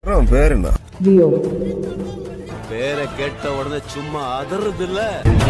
அவன் பேர் என்ன ரியோ பேரை கேட்ட உடனே சும்மா அதறது இல்ல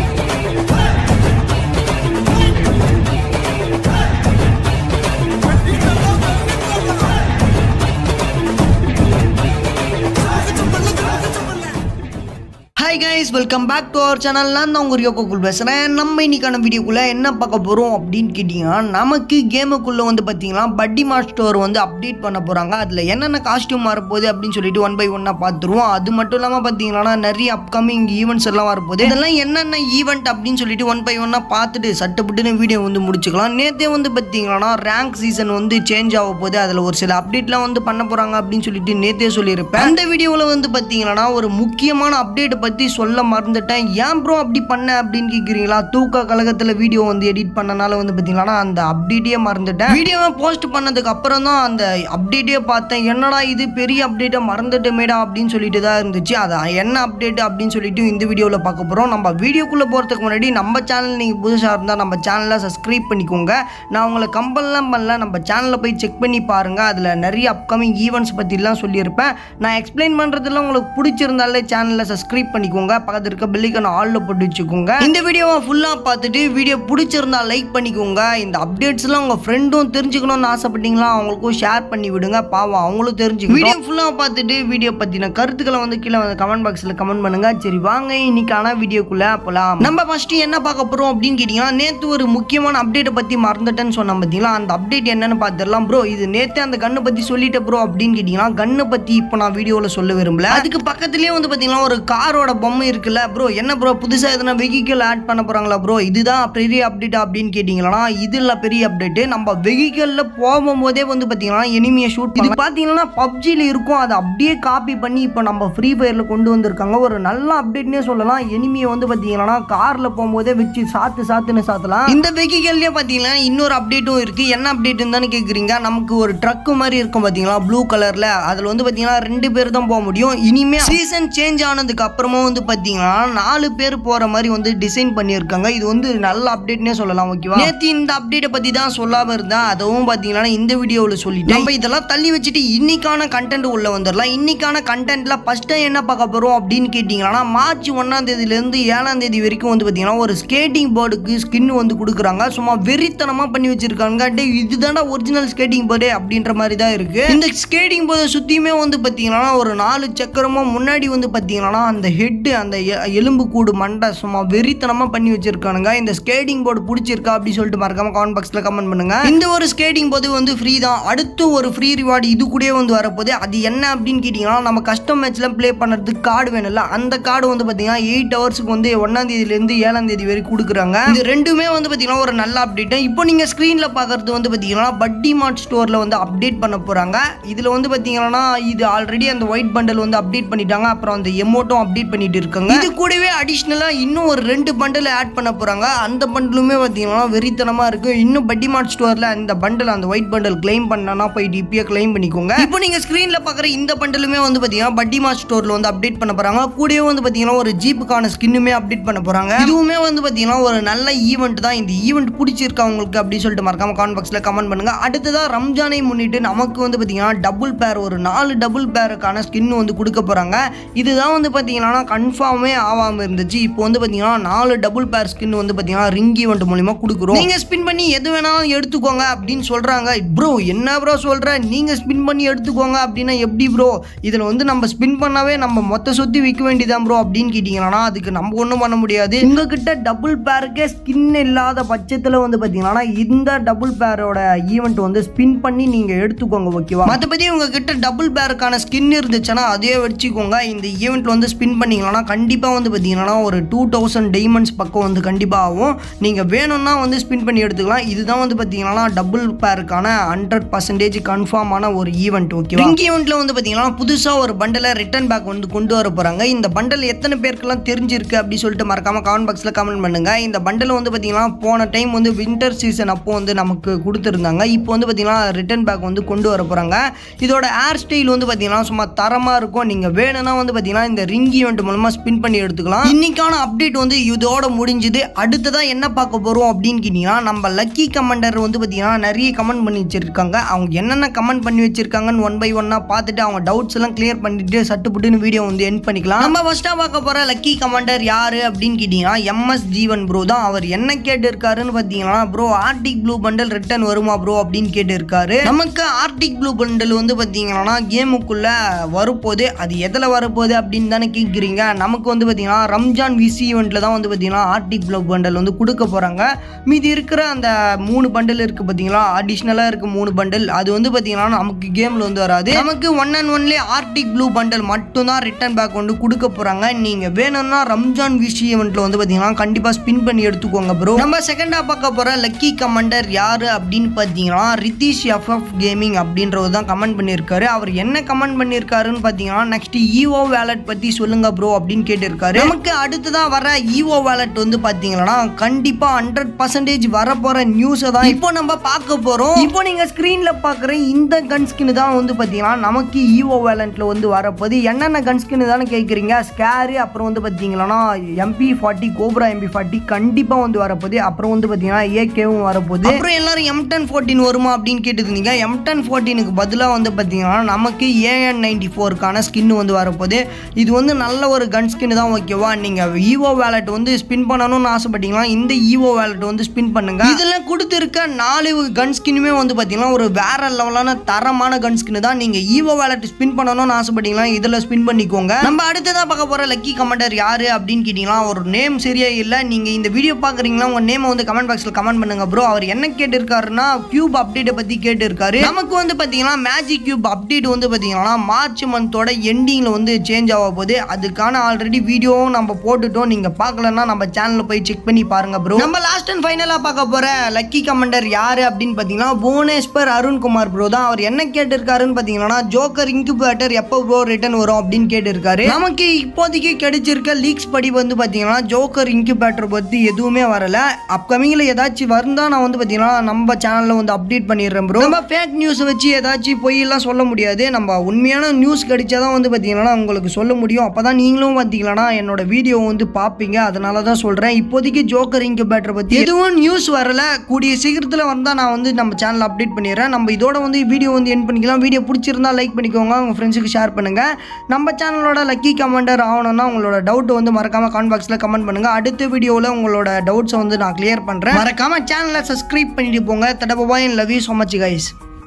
hi guys welcome back to our channel நான் தான் உங்கள் யோகோ குல் பேசுகிறேன் நம்ம இன்னைக்கான வீடியோக்குள்ளே என்ன பார்க்க போகிறோம் அப்படின்னு கேட்டிங்கன்னா நமக்கு கேமுக்குள்ளே வந்து பார்த்தீங்கன்னா பட்டி மாஸ்டர் வந்து அப்டேட் பண்ண போகிறாங்க அதில் என்னென்ன காஸ்டியூம் வரப்போகுது அப்படின்னு சொல்லிட்டு ஒன் பை ஒன்னாக பார்த்துருவோம் அது மட்டும் இல்லாமல் பார்த்தீங்கன்னா நிறைய அப்கமிங் ஈவெண்ட்ஸ் எல்லாம் வரப்போகுது இதெல்லாம் என்னென்ன ஈவெண்ட் அப்படின்னு சொல்லிட்டு ஒன் பை ஒன்னாக பார்த்துட்டு சட்டுப்பட்டுன்னு வீடியோ வந்து முடிச்சுக்கலாம் நேற்றே வந்து பார்த்தீங்கன்னா ரேங்க் சீசன் வந்து சேஞ்ச் ஆக போகுது அதில் ஒரு சில அப்டேட்லாம் வந்து பண்ண போகிறாங்க அப்படின்னு சொல்லிட்டு நேற்றே சொல்லியிருப்பேன் அந்த வீடியோவில் வந்து பார்த்தீங்கன்னா ஒரு முக்கியமான அப்டேட்டை பற்றி சொல்ல மறந்துட்டேன் ஏன் ப்ரோ அப்படி பண்ண அப்படின்னு கேட்குறீங்களா தூக்க கழகத்தில் வீடியோ வந்து எடிட் பண்ணனால வந்து பார்த்தீங்கன்னா அந்த அப்டேட்டே மறந்துட்டேன் வீடியோவை போஸ்ட் பண்ணதுக்கு அப்புறம் தான் அந்த அப்டேட்டே பார்த்தேன் என்னடா இது பெரிய அப்டேட்டை மறந்துட்டுமேடா அப்படின்னு சொல்லிட்டு தான் இருந்துச்சு அது என்ன அப்டேட் அப்படின்னு சொல்லிட்டு இந்த வீடியோவில் பார்க்க போகிறோம் நம்ம வீடியோக்குள்ளே போகிறதுக்கு முன்னாடி நம்ம சேனல் நீங்கள் புதுசாக இருந்தால் நம்ம சேனலை சப்ஸ்கிரைப் பண்ணிக்கோங்க நான் உங்களை கம்பல்லாம் பண்ணல நம்ம சேனலில் போய் செக் பண்ணி பாருங்கள் அதில் நிறைய அப்கமிங் ஈவெண்ட்ஸ் பற்றிலாம் சொல்லியிருப்பேன் நான் எக்ஸ்பிளைன் பண்ணுறதுலாம் உங்களுக்கு பிடிச்சிருந்தாலே சேனலில் சப்ஸ்கிரைப் பண்ணிக்கோங்க பக்கத்தில் இருக்க பெல்லைக்கான ஆளில் போட்டு வச்சுக்கோங்க இந்த வீடியோவை ஃபுல்லாக பார்த்துட்டு வீடியோ பிடிச்சிருந்தா லைக் பண்ணிக்கோங்க இந்த அப்டேட்ஸ்லாம் உங்கள் ஃப்ரெண்டும் தெரிஞ்சுக்கணும்னு ஆசைப்பட்டீங்களா அவங்களுக்கும் ஷேர் பண்ணி விடுங்க பாவம் அவங்களும் தெரிஞ்சுக்க வீடியோ ஃபுல்லாக பார்த்துட்டு வீடியோ பற்றின கருத்துக்களை வந்து கீழே வந்து கமெண்ட் பாக்ஸில் கமெண்ட் பண்ணுங்க சரி வாங்க இன்னைக்கான வீடியோக்குள்ளே போகலாம் நம்ம ஃபஸ்ட்டு என்ன பார்க்க போகிறோம் அப்படின்னு கேட்டிங்கன்னா நேற்று ஒரு முக்கியமான அப்டேட்டை பற்றி மறந்துட்டேன்னு சொன்னேன் பார்த்தீங்களா அந்த அப்டேட் என்னன்னு பார்த்துடலாம் ப்ரோ இது நேற்று அந்த கண்ணை பற்றி சொல்லிட்டேன் ப்ரோ அப்படின்னு கேட்டிங்கன்னா கண்ணை பற்றி இப்போ நான் வீடியோவில் சொல்ல விரும்பல அதுக்கு பக்கத்துலேயே வந்து பார்த்தீங்கன்னா ஒரு காரோட பொம்மை இருக்குல்ல ப்ரோ என்ன ப்ரோ புதுசாக எதனா வெஹிக்கிள் ஆட் பண்ண போகிறாங்களா ப்ரோ இதுதான் பெரிய அப்டேட் அப்படின்னு கேட்டிங்கன்னா இது இல்லை பெரிய அப்டேட்டு நம்ம வெஹிக்கிளில் போகும்போதே வந்து பார்த்தீங்கன்னா எனிமியை ஷூட் இது பார்த்தீங்கன்னா பப்ஜியில் இருக்கும் அதை அப்படியே காப்பி பண்ணி இப்போ நம்ம ஃப்ரீ ஃபயரில் கொண்டு வந்திருக்காங்க ஒரு நல்ல அப்டேட்னே சொல்லலாம் எனிமியை வந்து பார்த்தீங்கன்னா காரில் போகும்போதே வச்சு சாத்து சாத்துன்னு சாத்தலாம் இந்த வெஹிக்கல்லே பார்த்தீங்கன்னா இன்னொரு அப்டேட்டும் இருக்குது என்ன அப்டேட்னு தானே கேட்குறீங்க நமக்கு ஒரு ட்ரக்கு மாதிரி இருக்கும் பார்த்தீங்களா ப்ளூ கலரில் அதில் வந்து பார்த்தீங்கன்னா ரெண்டு பேர் தான் போக முடியும் இனிமேல் சீசன் சேஞ்ச் ஆனதுக்கு அப்புறமா வந்து பார்த்தீங்கன்னா நாலு பேர் போகிற மாதிரி வந்து டிசைன் பண்ணியிருக்காங்க இது வந்து நல்ல அப்டேட்னே சொல்லலாம் ஓகேவா நேற்று இந்த அப்டேட்டை பற்றி தான் சொல்லாமல் இருந்தேன் அதுவும் பார்த்தீங்கன்னா இந்த வீடியோவில் சொல்லிட்டேன் நம்ம இதெல்லாம் தள்ளி வச்சுட்டு இன்னைக்கான கண்டென்ட் உள்ள வந்துடலாம் இன்னைக்கான கண்டென்ட்ல ஃபர்ஸ்ட் என்ன பார்க்க போகிறோம் அப்படின்னு கேட்டிங்கன்னா மார்ச் ஒன்றாம் தேதியிலேருந்து ஏழாம் தேதி வரைக்கும் வந்து பார்த்தீங்கன்னா ஒரு ஸ்கேட்டிங் போர்டுக்கு ஸ்கின் வந்து கொடுக்குறாங்க சும்மா வெறித்தனமாக பண்ணி வச்சிருக்காங்க டே இதுதான்டா ஒரிஜினல் ஸ்கேட்டிங் போர்டு அப்படின்ற மாதிரி தான் இருக்கு இந்த ஸ்கேட்டிங் போர்டை சுற்றியுமே வந்து பார்த்தீங்கன்னா ஒரு நாலு சக்கரமும் முன்னாடி வந்து பார்த்தீங்கன்னா அந்த ஹெட்டு அந்த எ- எலும்பு கூடு மண்டை சும்மா வெறித்தனமாக பண்ணி வச்சிருக்கானுங்க இந்த ஸ்கேட்டிங் போர்டு பிடிச்சிருக்கா அப்படி சொல்லிட்டு மறக்காம கமெண்ட் பாக்ஸில் கமெண்ட் பண்ணுங்க இந்த ஒரு ஸ்கேட்டிங் போது வந்து ஃப்ரீ தான் அடுத்து ஒரு ஃப்ரீ ரிவார்டு இது கூடயே வந்து வரப்போகுது அது என்ன அப்படின்னு கேட்டிங்கன்னா நம்ம கஸ்டம் மேட்ச்லாம் ப்ளே பண்ணுறதுக்கு கார்டு வேணும்ல அந்த கார்டு வந்து பார்த்தீங்கன்னா எயிட் ஹவர்ஸ்க்கு வந்து ஒன்றாம் தேதியிலேருந்து ஏழாம் தேதி வரைக்கும் கொடுக்குறாங்க இது ரெண்டுமே வந்து பார்த்தீங்கன்னா ஒரு நல்ல அப்டேட் இப்போ நீங்கள் ஸ்க்ரீனில் பார்க்குறது வந்து பார்த்தீங்கன்னா பட்டி மார்ட் ஸ்டோரில் வந்து அப்டேட் பண்ண போகிறாங்க இதில் வந்து பார்த்தீங்கன்னா இது ஆல்ரெடி அந்த ஒயிட் பண்டல் வந்து அப்டேட் பண்ணிட்டாங்க அப்புறம் அந்த எமோட்டும் அப்டேட் பண்ணிட்டு இருக்காங்க இது கூடவே அடிஷ்னலாக இன்னும் ஒரு ரெண்டு பண்டல் ஆட் பண்ண போகிறாங்க அந்த பண்டலுமே பார்த்தீங்கன்னா வெறித்தனமாக இருக்கும் இன்னும் பட்டி மார்ட் ஸ்டோரில் அந்த பண்டல் அந்த ஒயிட் பண்டல் கிளைம் பண்ணனா போயிட்டு இப்பயே கிளைம் பண்ணிக்கோங்க இப்போ நீங்கள் ஸ்க்ரீனில் பார்க்குற இந்த பண்டலுமே வந்து பார்த்தீங்கன்னா பட்டி மார்ட் ஸ்டோரில் வந்து அப்டேட் பண்ண போகிறாங்க கூடவே வந்து பார்த்தீங்கன்னா ஒரு ஜீப்புக்கான ஸ்கின்னுமே அப்டேட் பண்ண போகிறாங்க இதுவுமே வந்து பார்த்தீங்கன்னா ஒரு நல்ல ஈவெண்ட் தான் இந்த ஈவெண்ட் பிடிச்சிருக்கா உங்களுக்கு அப்படின்னு சொல்லிட்டு மறக்காம கமெண்ட் பாக்ஸில் கமெண்ட் பண்ணுங்க அடுத்ததாக ரம்ஜானை முன்னிட்டு நமக்கு வந்து பார்த்தீங்கன்னா டபுள் பேர் ஒரு நாலு டபுள் பேருக்கான ஸ்கின் வந்து கொடுக்க போகிறாங்க இதுதான் வந்து பார்த்தீங்கன்னா கன்ஃபார்மே ஆகாமல் இருந்துச்சு இப்போ வந்து பார்த்தீங்கன்னா நாலு டபுள் பேர் ஸ்கின் வந்து பார்த்தீங்கன்னா ரிங் ஈவெண்ட் மூலிமா கொடுக்குறோம் நீங்கள் ஸ்பின் பண்ணி எது வேணாலும் எடுத்துக்கோங்க அப்படின்னு சொல்கிறாங்க ப்ரோ என்ன ப்ரோ சொல்கிற நீங்கள் ஸ்பின் பண்ணி எடுத்துக்கோங்க அப்படின்னா எப்படி ப்ரோ இதில் வந்து நம்ம ஸ்பின் பண்ணாவே நம்ம மொத்த சொத்தி விற்க வேண்டியதான் ப்ரோ அப்படின்னு கேட்டிங்கன்னா அதுக்கு நம்ம ஒன்றும் பண்ண முடியாது உங்ககிட்ட டபுள் பேருக்கே ஸ்கின் இல்லாத பட்சத்தில் வந்து பார்த்தீங்கன்னா இந்த டபுள் பேரோட ஈவெண்ட் வந்து ஸ்பின் பண்ணி நீங்கள் எடுத்துக்கோங்க ஓகேவா மற்றபடி உங்ககிட்ட டபுள் பேருக்கான ஸ்கின் இருந்துச்சுன்னா அதே வச்சுக்கோங்க இந்த ஈவெண்ட்ல வந்து ஸ்பின் பண்ணீங்கன்னா கண்டிப்பாக வந்து பார்த்தீங்கன்னா ஒரு டூ தௌசண்ட் டைமண்ட்ஸ் பக்கம் வந்து கண்டிப்பாக ஆகும் நீங்கள் வேணும்னா வந்து ஸ்பின் பண்ணி எடுத்துக்கலாம் இதுதான் வந்து பார்த்தீங்கன்னா டபுள் பேருக்கான ஹண்ட்ரட் பர்சன்டேஜ் கன்ஃபார்மான ஒரு ஈவெண்ட் ஓகே ரிங் ஈவெண்ட்ல வந்து பார்த்தீங்கன்னா புதுசாக ஒரு பண்டலை ரிட்டர்ன் பேக் வந்து கொண்டு வர போகிறாங்க இந்த பண்டல் எத்தனை பேருக்கெல்லாம் தெரிஞ்சிருக்கு அப்படி சொல்லிட்டு மறக்காம கமெண்ட் பாக்ஸில் கமெண்ட் பண்ணுங்க இந்த பண்டல் வந்து பார்த்தீங்கன்னா போன டைம் வந்து வின்டர் சீசன் அப்போ வந்து நமக்கு கொடுத்துருந்தாங்க இப்போ வந்து பார்த்தீங்கன்னா ரிட்டர்ன் பேக் வந்து கொண்டு வர போகிறாங்க இதோட ஹேர் ஸ்டைல் வந்து பார்த்தீங்கன்னா சும்மா தரமாக இருக்கும் நீங்கள் வேணும்னா வந்து பார்த்தீங்கன்னா இந்த ரிங் ஈவெண்ட் மூலமாக தாராளமாக ஸ்பின் பண்ணி எடுத்துக்கலாம் இன்னைக்கான அப்டேட் வந்து இதோட முடிஞ்சுது அடுத்ததா என்ன பார்க்க போகிறோம் அப்படின்னு கேட்டிங்கன்னா நம்ம லக்கி கமெண்டர் வந்து பார்த்தீங்கன்னா நிறைய கமெண்ட் பண்ணி வச்சிருக்காங்க அவங்க என்னென்ன கமெண்ட் பண்ணி வச்சிருக்காங்கன்னு ஒன் பை ஒன்னாக பார்த்துட்டு அவங்க டவுட்ஸ் எல்லாம் கிளியர் பண்ணிட்டு சட்டுப்புட்டுன்னு வீடியோ வந்து என் பண்ணிக்கலாம் நம்ம ஃபர்ஸ்ட்டாக பார்க்க போகிற லக்கி கமெண்டர் யாரு அப்படின்னு கேட்டிங்கன்னா எம்எஸ் ஜீவன் ப்ரோ தான் அவர் என்ன கேட்டு இருக்காருன்னு பார்த்தீங்கன்னா bro Arctic blue bundle return வருமா ப்ரோ அப்படின்னு கேட்டு இருக்காரு நமக்கு ஆர்டிக் ப்ளூ பண்டல் வந்து பார்த்தீங்கன்னா கேமுக்குள்ள வரப்போகுது அது எதில் வரப்போகுது அப்படின்னு தானே கேட்குறீங்க நமக்கு வந்து பார்த்தீங்கன்னா ரம்ஜான் விசி ஈவெண்ட்டில் தான் வந்து பார்த்தீங்கன்னா ஆர்டிக் ப்ளூ பண்டல் வந்து கொடுக்க போகிறாங்க மீதி இருக்கிற அந்த மூணு பண்டல் இருக்குது பார்த்தீங்களா அடிஷ்னலாக இருக்க மூணு பண்டல் அது வந்து பார்த்தீங்கன்னா நமக்கு கேமில் வந்து வராது நமக்கு one and only Arctic blue bundle மட்டும்தான் ரிட்டர்ன் பேக் வந்து கொடுக்க போகிறாங்க நீங்கள் வேணும்னா ரம்ஜான் விசி ஈவெண்ட்டில் வந்து பார்த்தீங்கன்னா கண்டிப்பாக ஸ்பின் பண்ணி எடுத்துக்கோங்க ப்ரோ நம்ம செகண்டாக பார்க்க போகிற லக்கி கமெண்டர் யார் அப்படின்னு பார்த்தீங்கன்னா ரித்தீஷ் எஃப்எஃப் கேமிங் அப்படின்றவர் தான் கமெண்ட் பண்ணியிருக்காரு அவர் என்ன கமெண்ட் பண்ணியிருக்காருன்னு பார்த்தீங்கன்னா நெக்ஸ்ட் ஈவோ வேலட் பற்றி சொல்லுங்க ப்ரோ அப்படின்னு கேட்டிருக்காரு நமக்கு அடுத்ததான் வர ஈவோ வேலட் வந்து பார்த்தீங்கன்னா கண்டிப்பாக ஹண்ட்ரட் பர்சன்டேஜ் வரப்போகிற நியூஸை தான் இப்போ நம்ம பார்க்க போகிறோம் இப்போ நீங்கள் ஸ்க்ரீனில் பார்க்குற இந்த கன் ஸ்கின் தான் வந்து பார்த்தீங்கன்னா நமக்கு ஈவோ வேலண்ட்ல வந்து வரப்போகுது என்னென்ன கன் ஸ்கின் தானே கேட்குறீங்க ஸ்கேரு அப்புறம் வந்து பார்த்தீங்கன்னா MP forty cobra MP forty கண்டிப்பாக வந்து வரப்போகுது அப்புறம் வந்து பார்த்தீங்கன்னா ஏகேவும் வரப்போகுது அப்புறம் எல்லாரும் எம் டென் ஃபோர்டீன் வருமா அப்படின்னு கேட்டுருந்தீங்க எம் டென் ஃபோர்டீனுக்கு பதிலாக வந்து பார்த்தீங்கன்னா நமக்கு ஏஎன் நைன்டி ஃபோருக்கான ஸ்கின் வந்து வரப்போகுது இது வந்து நல்ல ஒரு கன் ஸ்கின் தான் ஓகேவா நீங்கள் ஈவோ வேலட் வந்து ஸ்பின் பண்ணணும்னு ஆசைப்பட்டீங்கன்னா இந்த ஈவோ வேலட் வந்து ஸ்பின் பண்ணுங்க இதில் கொடுத்துருக்க நாலு கன் ஸ்கின்னுமே வந்து பார்த்தீங்கன்னா ஒரு வேற லெவலான தரமான கன் ஸ்கின் தான் நீங்கள் ஈவோ வேலட் ஸ்பின் பண்ணணும்னு ஆசைப்பட்டீங்கன்னா இதில் ஸ்பின் பண்ணிக்கோங்க நம்ம அடுத்ததாக பார்க்க போகிற லக்கி கமெண்டர் யாரு அப்படின்னு கேட்டிங்கன்னா ஒரு நேம் சரியா இல்லை நீங்கள் இந்த வீடியோ பார்க்குறீங்களா உங்கள் நேமை வந்து கமெண்ட் பாக்ஸில் கமெண்ட் பண்ணுங்க ப்ரோ அவர் என்ன கேட்டிருக்காருன்னா கியூப் அப்டேட்டை பற்றி கேட்டிருக்காரு நமக்கு வந்து பார்த்தீங்கன்னா மேஜிக் கியூப் அப்டேட் வந்து பார்த்தீங்கன்னா மார்ச் மந்தோட எண்டிங்கில் வந்து சேஞ்ச் ஆக போகுது அதுக்கான ஆல்ரெடி வீடியோவும் நம்ம போட்டுட்டோம் நீங்கள் பார்க்கலன்னா நம்ம சேனலில் போய் செக் பண்ணி பாருங்க ப்ரோ நம்ம லாஸ்ட் அண்ட் ஃபைனலாக பார்க்க போகிற லக்கி கமெண்டர் யார் அப்படின்னு பார்த்தீங்கன்னா புவனேஸ்வர் அருண்குமார் ப்ரோ தான் அவர் என்ன கேட்டிருக்காருன்னு பார்த்தீங்கன்னா ஜோக்கர் இன்குபேட்டர் எப்போ ப்ரோ ரிட்டர்ன் வரும் அப்படின்னு கேட்டிருக்காரு நமக்கு இப்போதைக்கு கிடைச்சிருக்க லீக்ஸ் படி வந்து பார்த்தீங்கன்னா ஜோக்கர் இன்குபேட்டர் பற்றி எதுவுமே வரல அப்கமிங்கில் ஏதாச்சும் வருந்தா நான் வந்து பார்த்தீங்கன்னா நம்ம சேனலில் வந்து அப்டேட் பண்ணிடுறேன் ப்ரோ நம்ம ஃபேக் நியூஸை வச்சு ஏதாச்சும் பொய்யெல்லாம் சொல்ல முடியாது நம்ம உண்மையான நியூஸ் கிடைச்சா தான் வந்து பார்த்தீங்கன்னா உங்களுக்கு சொல்ல முடியும் அப்போ தான் நீங்களும் பார்த்தீங்கன்னா என்னோட வீடியோ வந்து பார்ப்பீங்க அதனால தான் சொல்கிறேன் இப்போதைக்கு ஜோக்கர் இன்குபேட்டர் பற்றி எதுவும் நியூஸ் வரல கூடிய சீக்கிரத்தில் வந்தால் நான் வந்து நம்ம சேனல் அப்டேட் பண்ணிடுறேன் நம்ம இதோட வந்து வீடியோ வந்து என் பண்ணிக்கலாம் வீடியோ பிடிச்சிருந்தா லைக் பண்ணிக்கோங்க உங்கள் ஃப்ரெண்ட்ஸுக்கு ஷேர் பண்ணுங்கள் நம்ம சேனலோட லக்கி கமெண்டர் ஆகணும்னா உங்களோட டவுட் வந்து மறக்காமல் கமெண்ட் பாக்ஸில் கமெண்ட் பண்ணுங்கள் அடுத்த வீடியோவில் உங்களோட டவுட்ஸை வந்து நான் கிளியர் பண்ணுறேன் மறக்காமல் சேனலை சப்ஸ்கிரைப் பண்ணிட்டு போங்க தடவை love you so much guys